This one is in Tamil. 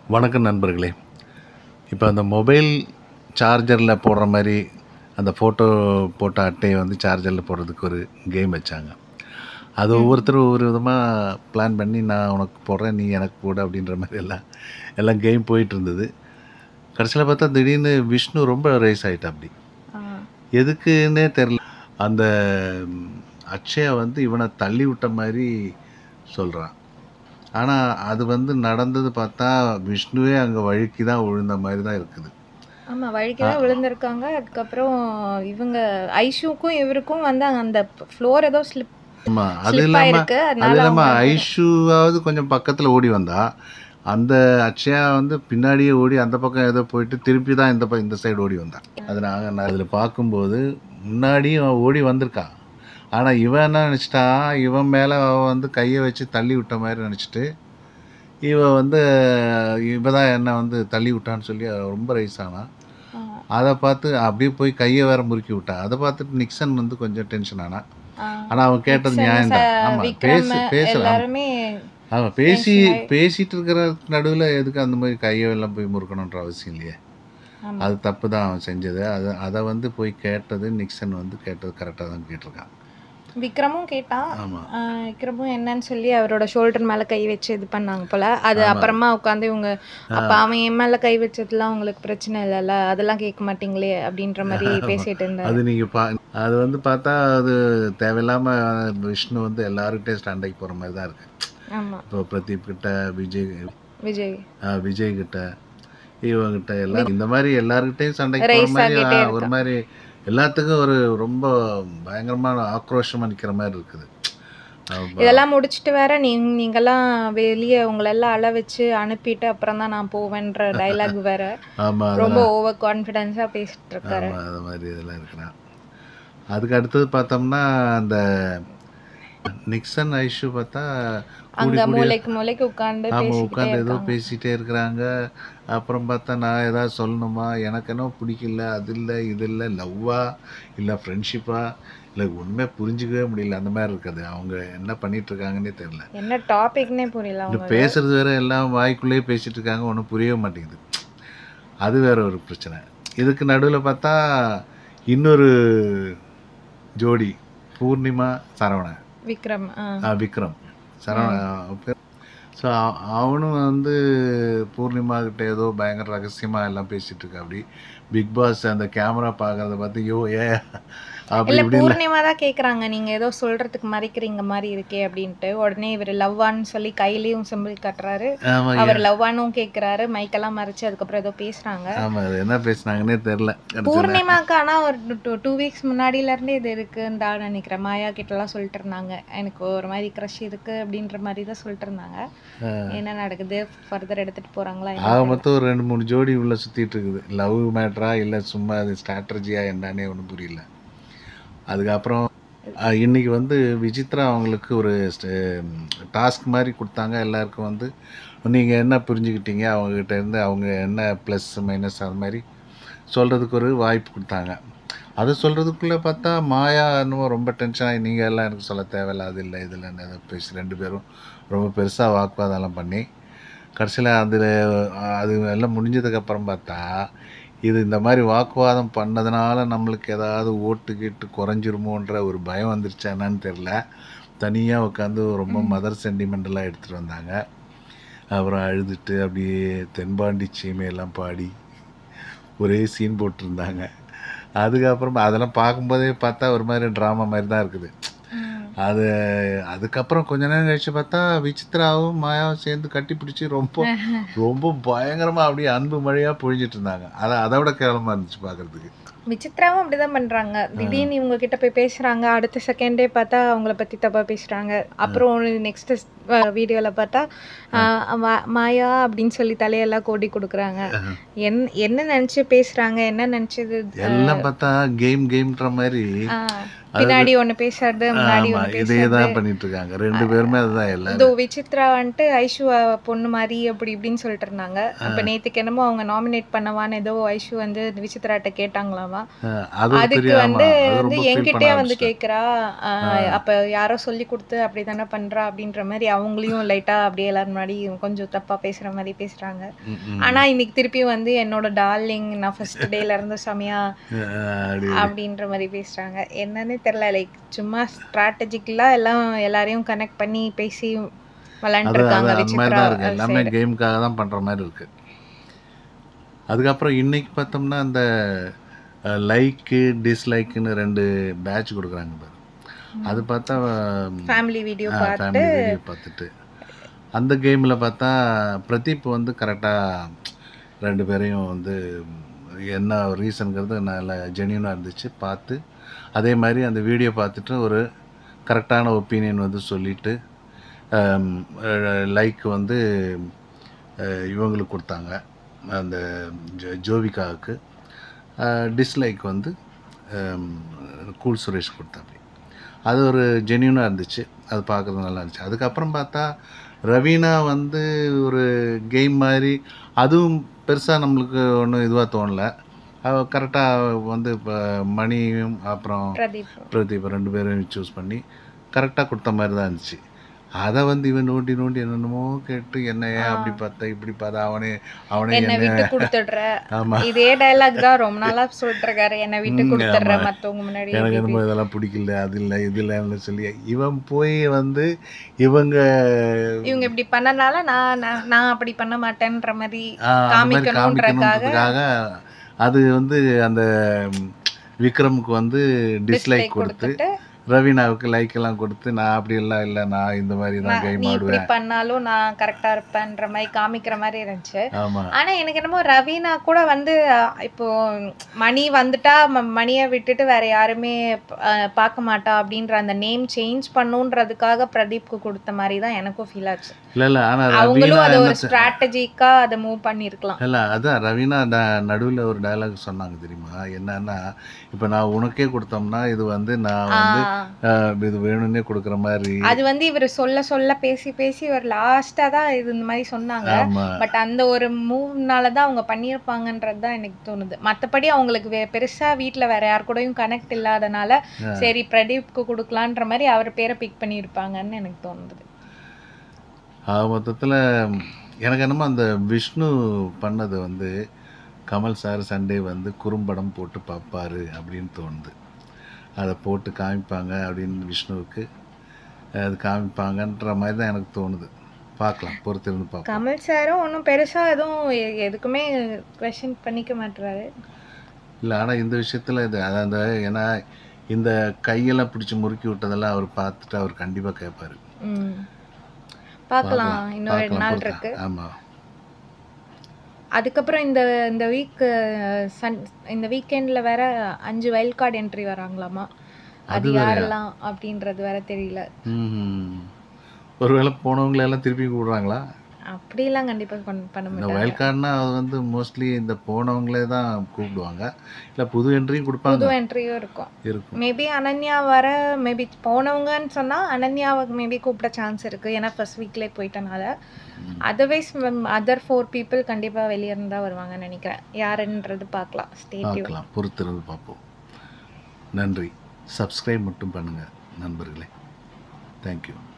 வணக்கம் நண்பர்களே இப்போ அந்த மொபைல் சார்ஜரில் போடுற மாதிரி அந்த ஃபோட்டோ போட்ட அட்டையை வந்து சார்ஜரில் போடுறதுக்கு ஒரு கேம் வச்சாங்க அது ஒவ்வொருத்தரும் ஒவ்வொரு விதமாக பிளான் பண்ணி நான் உனக்கு போடுறேன் நீ எனக்கு போடு அப்படின்ற மாதிரி எல்லாம் எல்லாம் கேம் போயிட்டு இருந்தது கடைசியில் பார்த்தா திடீர்னு விஷ்ணு ரொம்ப ரைஸ் ஆகிட்டா அப்படி எதுக்குன்னே தெரில அந்த ம், அக்ஷயா வந்து இவனை தள்ளி விட்ட மாதிரி சொல்கிறான் ஆனால் அது வந்து நடந்தது பார்த்தா விஷ்ணுவே அங்கே வழுக்கி தான் விழுந்த மாதிரி தான் இருக்குது ஆமா வழுக்கி தான் விழுந்திருக்காங்க அதுக்கப்புறம் இவங்க ஐஷுக்கும் இவருக்கும் வந்து அந்த ஃப்ளோர் ஏதோ ஸ்லிப் ஆமாம் அது ஸ்லிப் இல்லாமல் ஆயிருக்கு அது அதனால இல்லாமல் அவங்க- ஐஷுவாவது கொஞ்சம் பக்கத்தில் ஓடி வந்தா அந்த அக்ஷயா வந்து பின்னாடியே ஓடி அந்த பக்கம் ஏதோ போயிட்டு திருப்பி தான் இந்த பக்கம் இந்த சைடு ஓடி வந்தான் அது நாங்கள் நான் அதில் பார்க்கும்போது முன்னாடியும் அவன் ஓடி வந்திருக்கான் ஆனால் இவன் என்ன நினச்சிட்டா இவன் மேலே அவன் வந்து கையை வச்சு தள்ளி விட்ட மாதிரி நினச்சிட்டு இவன் வந்து இவ தான் என்னை வந்து தள்ளி விட்டான்னு சொல்லி அவ ரொம்ப ரைஸ் ஆனான் ஆ, அதை பார்த்து அப்படியே போய் கையை வேற முறுக்கி விட்டான் அதை பார்த்துட்டு நிக்சன் வந்து கொஞ்சம் டென்ஷன் ஆனான் ஆ. ஆனால் அவன் கேட்டது நிக்சன், நியாயம் தான் ச- ஆமாம் விக்ரம் பேசு பேசலாம் எல்லாருமே ஆமாம் பேசி Tension ஆயி- பேசிட்டு இருக்கிற நடுவில் எதுக்கு அந்த மாதிரி கையை எல்லாம் போய் முறுக்கணுன்ற அவசியம் இல்லையே ஆமா. அது தப்பு தான் அவன் செஞ்சது அது அதை வந்து போய் கேட்டது நிக்சன் வந்து கேட்டது கரெக்டாக தான் கேட்டிருக்கான் விக்ரமும் கேட்டான் ஆமாம் ஆ, விக்ரமும் என்னன்னு சொல்லி அவரோட ஷோல்டர் மேல கை வச்சு இது பண்ணாங்க போல அது ஆமா. அப்புறமா உட்காந்து இவங்க அப்ப அவன் என் மேல கை வச்சதுலாம் உங்களுக்கு பிரச்சனை இல்லைல்ல அதெல்லாம் கேட்க மாட்டீங்களே அப்படின்ற மாதிரி பேசிட்டு இருந்தாரு அது நீங்கள் பா அது வந்து பார்த்தா அது தேவையில்லாமல் விஷ்ணு வந்து எல்லாருக்கிட்டையும் சண்டைக்கு போகிற மாதிரி தான் இருக்குது ஆமா இப்போ பிரதீப் கிட்ட விஜய் விஜய் ஆ, விஜய் கிட்ட இவங்கிட்ட எல்லாம் இந்த மாதிரி எல்லாருக்கிட்டையும் சண்டைக்கு போகிற Race மாதிரி ஆகிட்டே ஆ, ஒரு மாதிரி எல்லாத்துக்கும் ஒரு ரொம்ப பயங்கரமான ஆக்ரோஷமாக நிற்கிற மாதிரி இருக்குது ஆமா. இதெல்லாம் முடிச்சுட்டு வேற நீங்க நீங்கெல்லாம் வெளியே உங்களெல்லாம் அழ வச்சு அனுப்பிட்டு அப்புறம் தான் நான் போவேன்ற டைலாக் வேற ஆமா ரொம்ப ஓவர் கான்ஃபிடென்ஸா பேசிட்டு இருக்காரு ஆமா அது மாதிரி இதெல்லாம் இருக்கிறான் அதுக்கு அடுத்தது பார்த்தோம்னா அந்த நிக்சன் ஐஷு பார்த்தா கூடி அங்க கூடி மூளைக்கு மூளைக்கு உட்கார்ந்து ஆமா பேசிக்கிட்டே உட்காந்து ஏதோ இருக்காங்க பேசிட்டே இருக்கிறாங்க அப்புறம் பார்த்தா நான் ஏதாவது சொல்லணுமா எனக்கு என்ன பிடிக்கல அது இல்லை இது இல்லை லவ்வா இல்லை ஃப்ரெண்ட்ஷிப்பா இல்லை உண்மை புரிஞ்சிக்கவே முடியல அந்த மாதிரி இருக்குது அவங்க என்ன பண்ணிட்டு இருக்காங்கன்னே தெரியல என்ன டாபிக்னே புரியல இந்த அவங்க பேசுறது வேற எல்லாம் வாய்க்குள்ளேயே பேசிட்டு இருக்காங்க ஒன்றும் புரியவே மாட்டேங்குது அது வேற ஒரு பிரச்சனை இதுக்கு நடுவில் பார்த்தா இன்னொரு ஜோடி பூர்ணிமா சரவணன் விக்ரம் ஆ. ஆ, விக்ரம் சரவண ஸோ அவனும் வந்து பூர்ணிமா கிட்ட ஏதோ பயங்கர ரகசியமாக எல்லாம் பேசிட்டு இருக்கா அப்படி பிக் பாஸ் அந்த கேமரா பார்க்கறத பார்த்து யோ ஏ அப்படி இல்ல இப்படி இல்லை பூர்ணிமா தான் கேக்குறாங்க நீங்க ஏதோ சொல்றதுக்கு மறைக்கிறீங்க மாதிரி இருக்கே அப்படின்ட்டு உடனே இவர் லவ்வான்னு சொல்லி கையிலயும் சிம்பிள் கட்டுறாரு ஆமாம் அவர் லவ்வானும் கேக்குறாரு மைக்கெல்லாம் மறைச்சு அதுக்கப்புறம் ஏதோ பேசுறாங்க ஆமாம் அது என்ன பேசுனாங்கன்னே தெரில பூர்ணிமாக்கு ஆனா ஒரு டூ டூ வீக்ஸ் முன்னாடில இருந்தே இது இருக்குன்னு தான் நினைக்கிறேன் மாயா கிட்ட எல்லாம் சொல்லிட்டு இருந்தாங்க எனக்கு ஒரு மாதிரி க்ரஷ் இருக்கு அப்படின்ற மாதிரி தான் சொல்லிட்டு இருந்தாங்க என்ன நடக்குது ஃபர்தர் எடுத்துட்டு போறாங்களா என்ன ஆக தெரியல. மொத்தம் ஒரு ரெண்டு மூணு ஜோடி உள்ள சுற்றிட்டு இருக்குது லவ் மேட்ரா இல்லை சும்மா அது ஸ்ட்ராட்டஜியா என்னன்னே ஒன்றும் புரியல அதுக்கப்புறம் அஹ், இன்னைக்கு வந்து விசித்ரா அவங்களுக்கு ஒரு டாஸ்க் மாதிரி கொடுத்தாங்க எல்லாருக்கும் வந்து நீங்கள் என்ன புரிஞ்சுக்கிட்டீங்க அவங்கக்கிட்ட இருந்து அவங்க என்ன ப்ளஸ் மைனஸ் அது மாதிரி சொல்கிறதுக்கு ஒரு வாய்ப்பு கொடுத்தாங்க அது சொல்கிறதுக்குள்ளே பார்த்தா மாயா என்னமோ ரொம்ப டென்ஷன் ஆகி நீங்கள் எல்லாம் எனக்கு சொல்ல தேவையில்ல அது இல்லை இதில் ஏதோ பேசி ரெண்டு பேரும் ரொம்ப பெருசாக வாக்குவாதம்லாம் பண்ணி கடைசியில் அதில் அது எல்லாம் முடிஞ்சதுக்கப்புறம் பார்த்தா இது இந்த மாதிரி வாக்குவாதம் பண்ணதுனால நம்மளுக்கு ஏதாவது ஓட்டு கீட்டு குறைஞ்சிருமோன்ற ஒரு பயம் வந்துருச்சா என்னன்னு தெரில தனியாக உட்காந்து ரொம்ப மதர் சென்டிமெண்டலாக எடுத்துகிட்டு வந்தாங்க அப்புறம் அழுதுட்டு அப்படியே தென்பாண்டி சீமையெல்லாம் பாடி ஒரே சீன் போட்டிருந்தாங்க அதுக்கப்புறம் அதெல்லாம் பார்க்கும்போதே பார்த்தா ஒரு மாதிரி ட்ராமா மாதிரி தான் இருக்குது ம். அது அதுக்கப்புறம் கொஞ்ச நேரம் கழிச்சு பார்த்தா விசித்ராவும் மாயாவும் சேர்ந்து கட்டி பிடிச்சி ரொம்ப ரொம்ப பயங்கரமா அப்படியே அன்பு மழையா பொழிஞ்சிட்டு இருந்தாங்க அதை அதை விட கேவலமா இருந்துச்சு பார்க்கிறதுக்கு விசித்ராவும் அப்படிதான் பண்றாங்க திடீர்னு இவங்க கிட்ட போய் பேசுறாங்க அடுத்த செகண்டே பார்த்தா அவங்கள பத்தி தப்பா பேசுறாங்க அப்புறம் நெக்ஸ்ட் வீடியோல பார்த்தா ஆஹ், மா- மாயா அப்படின்னு சொல்லி தலையெல்லாம் கோடி கொடுக்குறாங்க என் என்ன நினைச்சு பேசுறாங்க என்ன நினைச்சது எல்லாம் பார்த்தா கேம் கேம்ன்ற மாதிரி ஆஹ், பின்னாடி ஒண்ணு பேசுறது முன்னாடி ஆமா ஒண்ணு இதே பேசுறது தான் பண்ணிட்டு இருக்காங்க ரெண்டு பேருமே அதுதான் எல்லாம் இதோ விசித்ரா வந்துட்டு ஐஷு அஹ், பொண்ணு மாதிரி அப்படி இப்படின்னு சொல்லிட்டு இருந்தாங்க அப்ப நேத்துக்கு என்னமோ அவங்க நாமினேட் பண்ணவான்னு ஏதோ ஐஷு வந்து விசித்ராட்ட கேட்டாங்களாமா அஹ் அது ஒரு அதுக்கு பெரிய ஆமா வந்து அது வந்து ரொம்ப ஃபீல் என்கிட்டயே பண்ண வந்து ஆரம்பிச்சிட்டேன் கேக்குறா ஆஹ் அப்ப யாரோ சொல்லி கொடுத்து அப்படிதானே பண்றா அப்படின்ற மாதிரி அவங்களையும் லைட்டா அப்படியே எல்லாரும் முன்னாடி கொஞ்சம் தப்பா பேசுற மாதிரி பேசுறாங்க ம், ம். ஆனா இன்னைக்கு திருப்பி வந்து என்னோட டார்லிங் நான் ஃபர்ஸ்ட் டேல இருந்து செமையா அஹ் அப்படி அப்படின்ற மாதிரி பேசுறாங்க என்னன்னே தெரியல லைக் சும்மா ஸ்ட்ராட்டஜிக்கலா எல்லாம் எல்லாரையும் கனெக்ட் பண்ணி பேசி அது அது விளையாண்டுருக்காங்க அந்த மாதிரி தான் இருக்கு எல்லாமே விசித்ரா கேமுக்காக தான் பண்ணுற மாதிரி இருக்கு அதுக்கப்புறம் இன்னைக்கு பார்த்தோம்னா அந்த லைக்கு டிஸ்லைக்குன்னு ரெண்டு பேட்ச் கொடுக்குறாங்க பாரு அது பார்த்தா ஃபேமிலி வீடியோ பார்த்து ஃபேமிலி வீடியோ பார்த்துட்டு அந்த கேமில் பார்த்தா பிரதீப் வந்து கரெக்டாக ரெண்டு பேரையும் வந்து என்ன ரீசனுங்கிறது நல்ல ஜென்யூனாக இருந்துச்சு பார்த்து அதே மாதிரி அந்த வீடியோ பார்த்துட்டு ஒரு கரெக்டான ஒப்பீனியன் வந்து சொல்லிட்டு லைக் வந்து அஹ், இவங்களுக்கு கொடுத்தாங்க அந்த ஜோ- ஜோவிகாவுக்கு டிஸ்லைக் வந்து ஹம், கூல் சுரேஷ் கொடுத்தாப்பி அது ஒரு ஜென்யூனாக இருந்துச்சு அது பார்க்குறது நல்லா இருந்துச்சு அதுக்கப்புறம் பார்த்தா ரவீனா வந்து ஒரு கேம் மாதிரி அதுவும் பெருசாக நம்மளுக்கு ஒன்றும் இதுவாக தோணல அவ கரெக்டாக வந்து இப்போ மணியும் அப்புறம் பிரதீப் பிரதீப் ரெண்டு பேரும் சூஸ் பண்ணி கரெக்டாக கொடுத்த மாதிரி தான் இருந்துச்சு அதை வந்து இவன் நோண்டி நோண்டி என்னென்னமோ கேட்டு என்ன ஏன் அப்படி பார்த்தா இப்படி பார்த்தா அவனே அவனே என்னை என்ன விட்டு கொடுத்துடுற ஆமாம் இதே டயலாக் தான் ரொம்ப நாளா சொல்லிட்டு இருக்காரு என்னை விட்டு ம், கொடுத்துடுற ஆமா. மத்தவங்க முன்னாடி எனக்கு இப்படி என்னமோ இதெல்லாம் பிடிக்கல அது இல்லை இது இல்லைன்னு சொல்லி இவன் போய் வந்து இவங்க இவங்க இப்படி பண்ணனால நான் நான்- நான் அப்படி பண்ண மாட்டேன்ற மாதிரி ஆ, அந்த மாதிரி காமிக்கணுன்றதுக்காக காமிக்கணுன்றதுக்காக அது வந்து அந்த ம், விக்ரமுக்கு வந்து டிஸ்லைக் dislike கொடுத்து கொடுத்துட்டு ரவீனாவுக்கு லைக் எல்லாம் கொடுத்து நான் அப்படி எல்லாம் இல்லை நான் இந்த மாதிரி தான் நான் கேம் நீ இப்படி ஆடுவேன் பண்ணாலும் நான் கரெக்டா இருப்பேன்ற மாதிரி காமிக்கிற மாதிரி இருந்துச்சு ஆமா ஆனா எனக்கு என்னமோ ரவீனா கூட வந்து அஹ், இப்போ மணி வந்துட்டா ம- மணியை விட்டுட்டு வேற யாருமே அஹ், பார்க்க மாட்டா அப்படின்ற அந்த நேம் சேஞ்ச் பண்ணுன்றதுக்காக பிரதீப்க்கு கொடுத்த மாதிரி தான் எனக்கும் ஃபீல் ஆச்சு இல்ல இல்ல ஆனா ரவீனா அவங்களும் அதை ஒரு என்ன ஸ்ட்ராட்டஜிக்கா அதை மூவ் பண்ணிருக்கலாம் இல்ல அதான் ரவீனா ந- நடுவுல ஒரு டயலாக் சொன்னாங்க தெரியுமா என்னன்னா இப்ப நான் உனக்கே கொடுத்தோம்னா இது வந்து நான் வந்து அஹ், இது வேணும்னே கொடுக்குற மாதிரி அது வந்து இவர் சொல்ல சொல்ல பேசி பேசி ஒரு லாஸ்டா தான் இது இந்த மாதிரி சொன்னாங்க ஆமா பட் அந்த ஒரு மூவ்னால தான் அவங்க பண்ணியிருப்பாங்கன்றது தான் எனக்கு தோணுது மற்றபடி அவங்களுக்கு வே- பெருசா வீட்ல வேற யார் கூடயும் கனெக்ட் இல்லாதனால சரி பிரதீப்க்கு கொடுக்கலான்ற மாதிரி அவர் பேரை பிக் பண்ணியிருப்பாங்கன்னு எனக்கு தோணுது ஆக மொத்தத்தில் எனக்கு என்னமோ அந்த விஷ்ணு பண்ணது வந்து கமல் சார் சண்டே வந்து குறும்படம் போட்டு பார்ப்பாரு அப்படின்னு தோணுது அதை போட்டு காமிப்பாங்க அப்படின்னு விஷ்ணுவுக்கு அது காமிப்பாங்கன்ற மாதிரி தான் எனக்கு தோணுது பார்க்கலாம் பொறுத்திருந்து பார்ப்போம் கமல் சாரும் ஒன்றும் பெருசா எதுவும் எ- எதுக்குமே கொஷின் பண்ணிக்க மாட்டுறாரு இல்லை ஆனால் இந்த விஷயத்தில் இது அதான் அந்த ஏன்னா இந்த கையெல்லாம் பிடிச்சி முறுக்கி விட்டதெல்லாம் அவர் பார்த்துட்டு அவர் கண்டிப்பாக கேட்பாரு ம் பார்க்கலாம் இன்னும் ரெண்டு நாள் இருக்கு ஆமாம் அதுக்கப்புறம் இந்த இந்த வீக் சன் இந்த வீக்கெண்ட்ல வேற அஞ்சு வைல்ட் கார்டு என்ட்ரி வராங்களாமா அது அது வேறயா? யாரெல்லாம் அப்படின்றது வேற தெரியல ம் ஒருவேளை போனவங்களை எல்லாம் திருப்பி கூடுறாங்களா அப்படிலாம் கண்டிப்பா பண்ண பண்ண இந்த மாட்டாங்க வயல் கார்டுனா அது வந்து மோஸ்ட்லி இந்த போனவங்களே தான் கூப்பிடுவாங்க இல்லை புது என்ட்ரியும் கொடுப்பாங்க புது என்ட்ரியும் இருக்கும் இருக்கும் மேபி அனன்யா வர மேபி போனவங்கன்னு சொன்னா அனன்யாவுக்கு மேபி கூப்பிட சான்ஸ் இருக்கு ஏன்னா ஃபர்ஸ்ட் வீக்லேயே போயிட்டனால அதர்வைஸ் அதர் ஃபோர் பீப்புள் கண்டிப்பா வெளியே இருந்தா வருவாங்கன்னு நினைக்கிறேன் யாருன்றது பார்க்கலாம் ஸ்டேட்யூ பார்க்கலாம் பொறுத்திருந்து பார்ப்போம் நன்றி சப்ஸ்கிரைப் மட்டும் பண்ணுங்கள் நண்பர்களே தேங்க்யூ